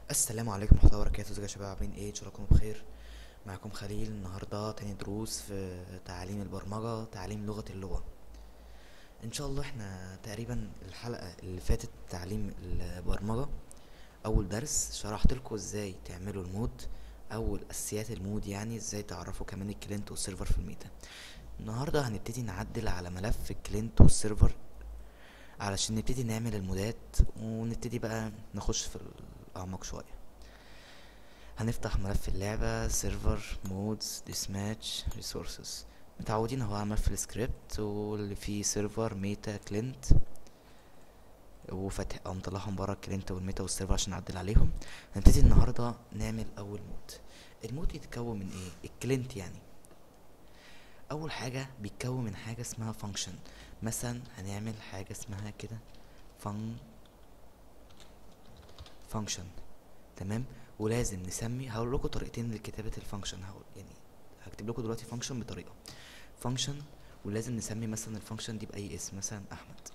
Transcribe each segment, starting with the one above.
السلام عليكم ورحمة الله وبركاته ازيكم يا شباب عاملين ايه ان شاء الله تكونوا بخير معكم خليل النهاردة تاني دروس في تعليم البرمجة تعليم لغة اللغة ان شاء الله احنا تقريبا الحلقة اللي فاتت تعليم البرمجة اول درس شرحت لكم ازاي تعملوا المود اول اساسيات المود يعني ازاي تعرفوا كمان الكلينت والسيرفر في الميتا النهاردة هنبتدي نعدل على ملف الكلينت والسيرفر علشان نبتدي نعمل المودات ونبتدي بقى نخش في الاعماق شوية هنفتح ملف اللعبة سيرفر مودز ديسماتش ريسورسز متعودين اهو على ملف السكريبت واللي فيه سيرفر ميتا كلينت وفتح او مطلعهم برا الكلينت والميتا والسيرفر عشان نعدل عليهم هنبتدي النهارده نعمل اول مود المود يتكون من ايه الكلينت يعني اول حاجه بيتكون من حاجه اسمها فانكشن مثلا هنعمل حاجه اسمها كده فن فانكشن تمام ولازم نسمي هقول لكم طريقتين لكتابه الفانكشن هقول يعني هكتب لكم دلوقتي فانكشن بطريقه فانكشن ولازم نسمي مثلا الفانكشن دي باي اسم مثلا احمد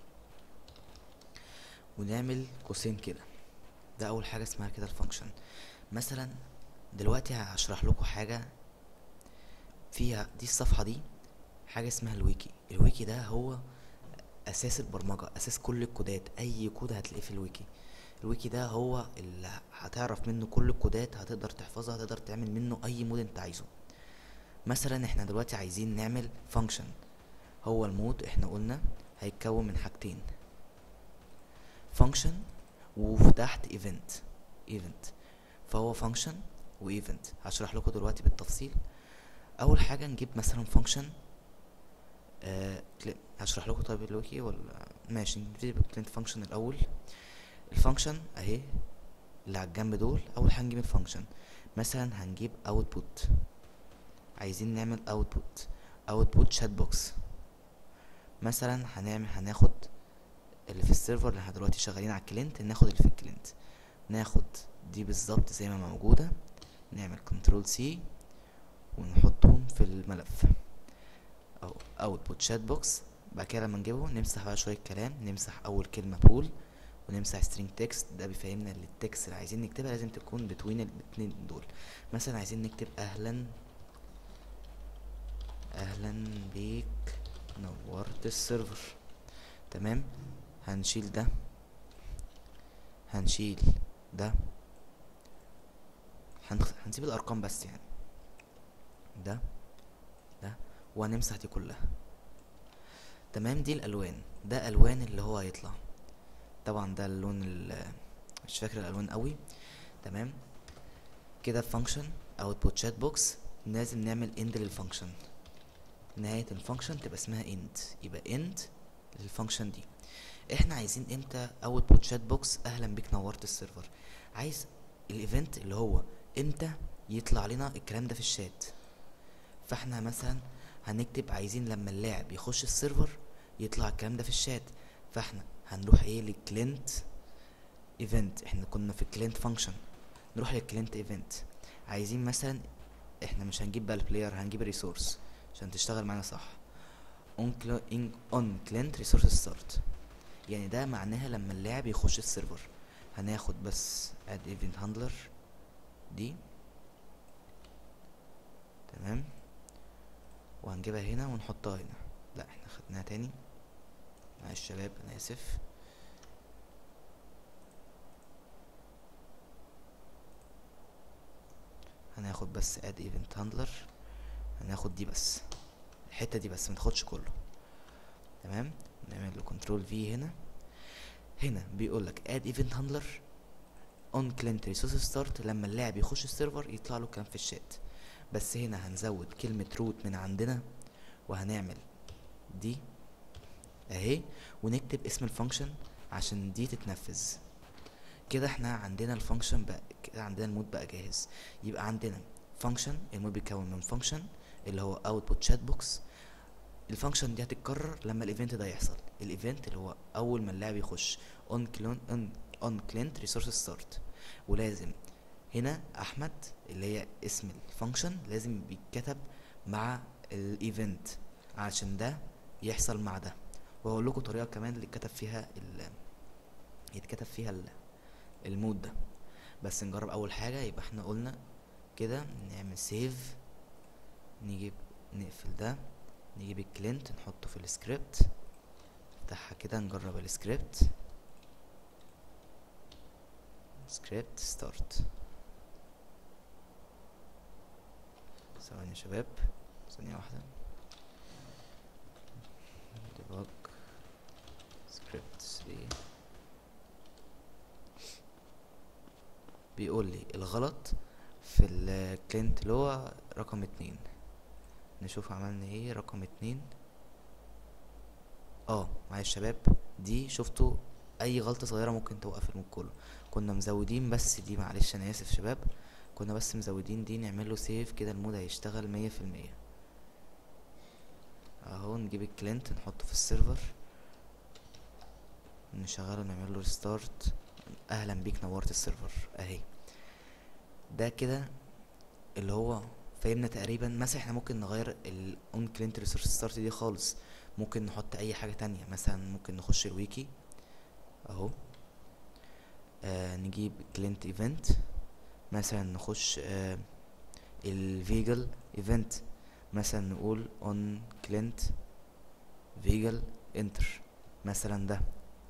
ونعمل قوسين كده ده اول حاجه اسمها كده الفانكشن مثلا دلوقتي هشرح لكم حاجه فيها دي الصفحه دي حاجه اسمها الويكي الويكي ده هو اساس البرمجه اساس كل الكودات اي كود هتلاقيه في الويكي الويكي ده هو اللي هتعرف منه كل الكودات هتقدر تحفظها هتقدر تعمل منه اي مود انت عايزه مثلا احنا دلوقتي عايزين نعمل فانكشن هو المود احنا قلنا هيتكون من حاجتين فانكشن وتحت ايفنت ايفنت فهو فانكشن وايفنت هشرح لكم دلوقتي بالتفصيل اول حاجه نجيب مثلا فانكشن آه هشرح لكم طيب الويكي ولا ماشي نبتدي بالكلينت فانكشن الاول الفانكشن اهي اللي على الجنب دول اول حاجه نجيب الفانكشن مثلا هنجيب اوتبوت عايزين نعمل اوتبوت اوتبوت شات بوكس مثلا هنعمل هناخد اللي في السيرفر اللي احنا دلوقتي شغالين على الكلينت ناخد اللي في الكلينت ناخد دي بالظبط زي ما موجوده نعمل كنترول سي ونحطهم في الملف او اوتبوت شات بوكس بعد كده لما نجيبه نمسح بقى شويه كلام نمسح اول كلمه بول ونمسح string text ده بيفهمنا ان التكست اللي عايزين نكتبها لازم تكون بتوين الاتنين دول مثلا عايزين نكتب اهلا اهلا بيك نورت السيرفر تمام هنشيل ده هنشيل ده هنسيب الارقام بس يعني ده ده وهنمسح دي كلها تمام دي الالوان ده الوان اللي هو هيطلع طبعا ده اللون مش فاكر الالوان قوي تمام كده فانكشن اوتبوت شات بوكس لازم نعمل اند للفانكشن نهايه الفانكشن تبقى اسمها اند يبقى اند للفانكشن دي احنا عايزين امتى اوتبوت شات بوكس اهلا بيك نورت السيرفر عايز الايفنت اللي هو امتى يطلع لنا الكلام ده في الشات فاحنا مثلا هنكتب عايزين لما اللاعب يخش السيرفر يطلع الكلام ده في الشات فاحنا هنروح ايه للكلينت ايفنت احنا كنا في الكلينت فانكشن نروح للكلينت ايفنت عايزين مثلا احنا مش هنجيب بقى البلاير هنجيب الريسورس عشان تشتغل معانا صح اون اون كلينت ريسورس ستارت يعني ده معناها لما اللاعب يخش السيرفر هناخد بس اد ايفنت هاندلر دي تمام وهنجيبها هنا ونحطها هنا لا احنا خدناها تاني مع الشباب انا اسف هناخد بس اد ايفنت هاندلر هناخد دي بس الحته دي بس متاخدش كله تمام نعمل له كنترول في هنا هنا بيقول لك اد ايفنت هاندلر اون كلينت ريسورس ستارت لما اللاعب يخش السيرفر يطلع له كلام في الشات بس هنا هنزود كلمه روت من عندنا وهنعمل دي اهي ونكتب اسم الفانكشن عشان دي تتنفذ كده احنا عندنا الفانكشن بقى كده عندنا المود بقى جاهز يبقى عندنا فانكشن المود بيتكون من فانكشن اللي هو اوتبوت شات بوكس الفانكشن دي هتتكرر لما الايفنت ده يحصل الايفنت اللي هو اول ما اللاعب يخش اون كلون اون اون كلينت ريسورس ستارت ولازم هنا احمد اللي هي اسم الفانكشن لازم بيتكتب مع الايفنت عشان ده يحصل مع ده وهقول لكم طريقه كمان اللي اتكتب فيها ال يتكتب فيها ال المود ده بس نجرب اول حاجة يبقى احنا قلنا كده نعمل سيف نجيب نقفل ده نجيب الكلينت نحطه في السكريبت نفتحها كده نجرب السكريبت سكريبت ستارت ثواني يا شباب ثانية واحدة ديباج سكريبت 3 بيقول لي الغلط في الكلينت اللي هو رقم اتنين نشوف عملنا ايه رقم اتنين اه معايا الشباب دي شفتوا اي غلطة صغيرة ممكن توقف المود كله كنا مزودين بس دي معلش انا اسف شباب كنا بس مزودين دي نعمل له سيف كده المود هيشتغل مية في المية اهو نجيب الكلينت نحطه في السيرفر نشغله نعمل له ريستارت اهلا بيك نورت السيرفر اهي ده كده اللي هو فهمنا تقريبا مثلا احنا ممكن نغير الاون كلينت ريسورس ستارت دي خالص ممكن نحط اي حاجه تانية مثلا ممكن نخش الويكي اهو آه نجيب كلينت ايفنت مثلا نخش آه الفيجل ايفنت مثلا نقول اون كلينت فيجل انتر مثلا ده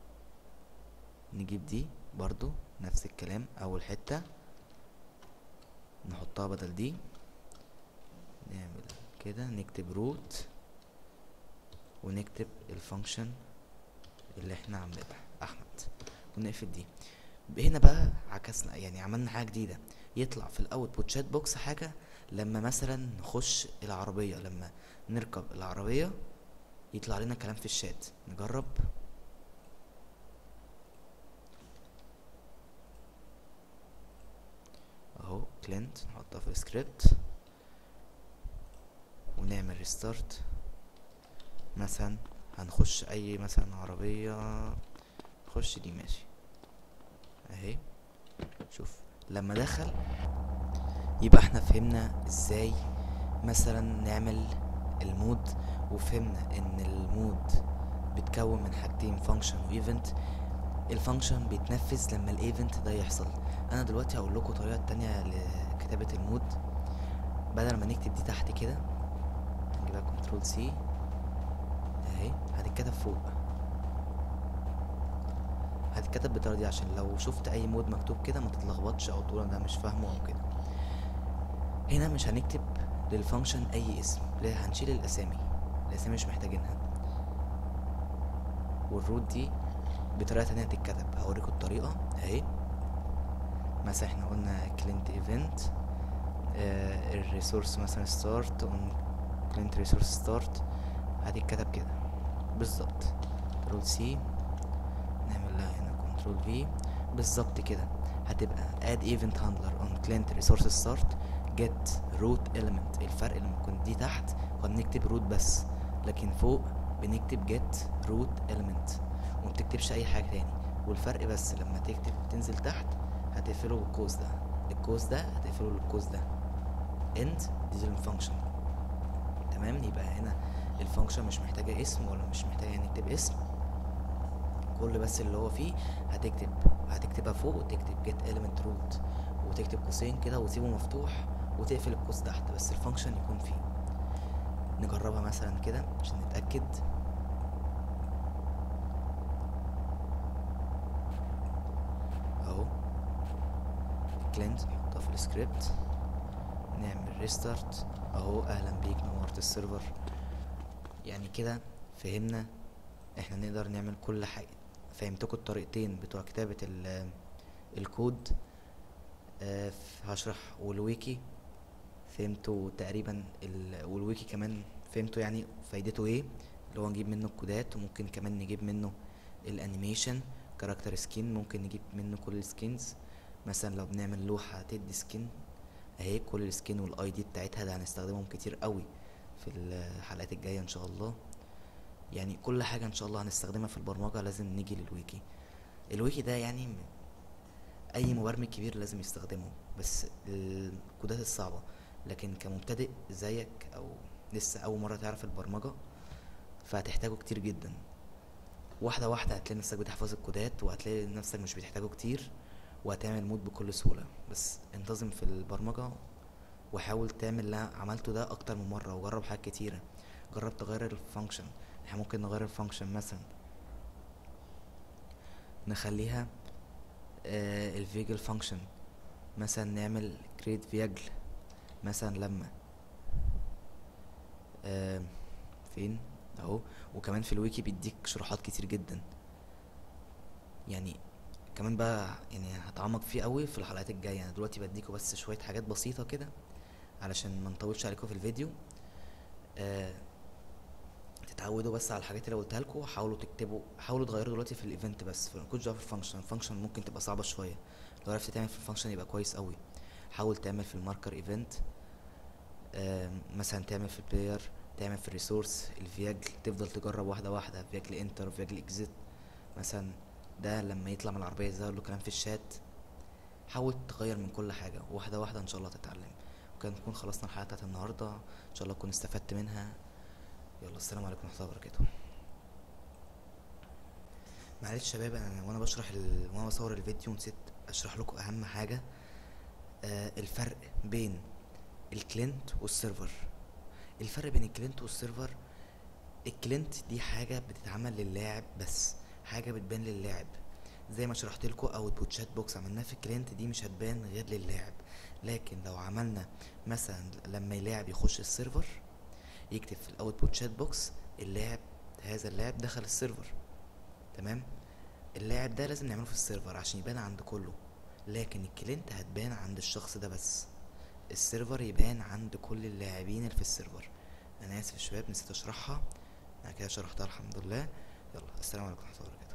نجيب دي برضو نفس الكلام اول حته نحطها بدل دي نعمل كده نكتب روت ونكتب الفانكشن اللي احنا عاملينها احمد ونقفل دي هنا بقى عكسنا يعني عملنا حاجه جديده يطلع في الاوتبوت شات بوكس حاجه لما مثلا نخش العربيه لما نركب العربيه يطلع لنا كلام في الشات نجرب اهو كلينت نحطها في السكريبت ونعمل ريستارت مثلا هنخش اي مثلا عربية نخش دي ماشي اهي شوف لما دخل يبقى احنا فهمنا ازاي مثلا نعمل المود وفهمنا ان المود بيتكون من حاجتين فانكشن وايفنت الفانكشن بيتنفذ لما الايفنت ده يحصل انا دلوقتي هقول لكم طريقه تانية لكتابه المود بدل ما نكتب دي تحت كده نجيبها كنترول سي اهي هتتكتب فوق هتتكتب بالطريقه دي عشان لو شفت اي مود مكتوب كده ما تتلخبطش او تقول انا مش فاهمه او كده هنا مش هنكتب للفانكشن اي اسم لا هنشيل الاسامي الاسامي مش محتاجينها والروت دي بطريقه تانية تتكتب هوريكم الطريقه اهي مثلا احنا قلنا كلينت ايفنت الريسورس مثلا ستارت اون كلينت ريسورس ستارت هتتكتب كده بالظبط كنترول سي نعمل لها هنا كنترول في بالظبط كده هتبقى add event handler on client resource start get root element الفرق لما كنت دي تحت كنا بنكتب root بس لكن فوق بنكتب get root element ومتكتبش اي حاجة تاني والفرق بس لما تكتب تنزل تحت هتقفله بالقوس ده القوس ده هتقفله بالقوس ده end دي الفانكشن تمام يبقى هنا الفانكشن مش محتاجة اسم ولا مش محتاجة نكتب اسم كل بس اللي هو فيه هتكتب هتكتبها فوق وتكتب get element root وتكتب قوسين كده وتسيبه مفتوح وتقفل القوس تحت بس الفانكشن يكون فيه نجربها مثلا كده عشان نتأكد اهو كلينت نحطها في السكريبت نعمل ريستارت اهو اهلا بيك نورت السيرفر يعني كده فهمنا احنا نقدر نعمل كل حاجة فهمتكم الطريقتين بتوع كتابة ال- الكود آه، هشرح والويكي فهمتوا تقريبا ال... والويكي كمان فهمتوا يعني فايدته ايه اللي هو نجيب منه الكودات وممكن كمان نجيب منه الانيميشن كاركتر سكين ممكن نجيب منه كل السكينز مثلا لو بنعمل لوحة تدي سكين اهي كل السكين والاي دي بتاعتها ده هنستخدمهم كتير قوي في الحلقات الجاية ان شاء الله يعني كل حاجة ان شاء الله هنستخدمها في البرمجة لازم نيجي للويكي الويكي ده يعني م- اي مبرمج كبير لازم يستخدمه بس الكودات الصعبة لكن كمبتدئ زيك او لسه اول مرة تعرف البرمجة فهتحتاجه كتير جدا واحدة واحدة هتلاقي نفسك بتحفظ الكودات وهتلاقي نفسك مش بتحتاجه كتير وهتعمل مود بكل سهولة بس انتظم في البرمجة وحاول تعمل اللي أنا عملته ده اكتر من مرة وجرب حاجات كتيرة جرب تغير الفانكشن احنا ممكن نغير الفانكشن مثلا نخليها آه الفيجل فانكشن مثلا نعمل create فيجل مثلا لما آه فين اهو وكمان في الويكي بيديك شروحات كتير جدا يعني كمان بقى يعني هتعمق فيه قوي في الحلقات الجايه انا دلوقتي بديكوا بس شويه حاجات بسيطه كده علشان ما نطولش عليكم في الفيديو آه تتعودوا بس على الحاجات اللي قلتها لكم حاولوا تكتبوا حاولوا تغيروا دلوقتي في الايفنت بس في كنتش في الفانكشن الفانكشن ممكن تبقى صعبه شويه لو عرفت تعمل في الفانكشن يبقى كويس قوي حاول تعمل في الماركر ايفنت آه مثلا تعمل في البلاير تعمل في الريسورس الفياجل تفضل تجرب واحده واحده فياجل انتر فياجل اكزيت مثلا ده لما يطلع من العربيه يظهر له كلام في الشات حاول تغير من كل حاجه واحده واحده ان شاء الله تتعلم وكان نكون خلصنا الحلقه بتاعت النهارده ان شاء الله تكون استفدت منها يلا السلام عليكم ورحمه الله وبركاته معلش شباب انا وانا بشرح ال... وانا بصور الفيديو نسيت اشرح لكم اهم حاجه آه الفرق بين الكلينت والسيرفر الفرق بين الكلينت والسيرفر الكلينت دي حاجه بتتعمل للاعب بس حاجه بتبان للاعب زي ما شرحت لكم اوتبوت شات بوكس عملناها في الكلينت دي مش هتبان غير للاعب لكن لو عملنا مثلا لما اللاعب يخش السيرفر يكتب في الاوتبوت شات بوكس اللاعب هذا اللاعب دخل السيرفر تمام اللاعب ده لازم نعمله في السيرفر عشان يبان عند كله لكن الكلينت هتبان عند الشخص ده بس السيرفر يبان عند كل اللاعبين اللي في السيرفر انا اسف يا شباب نسيت اشرحها انا كده شرحتها الحمد لله يلا السلام عليكم ورحمه الله وبركاته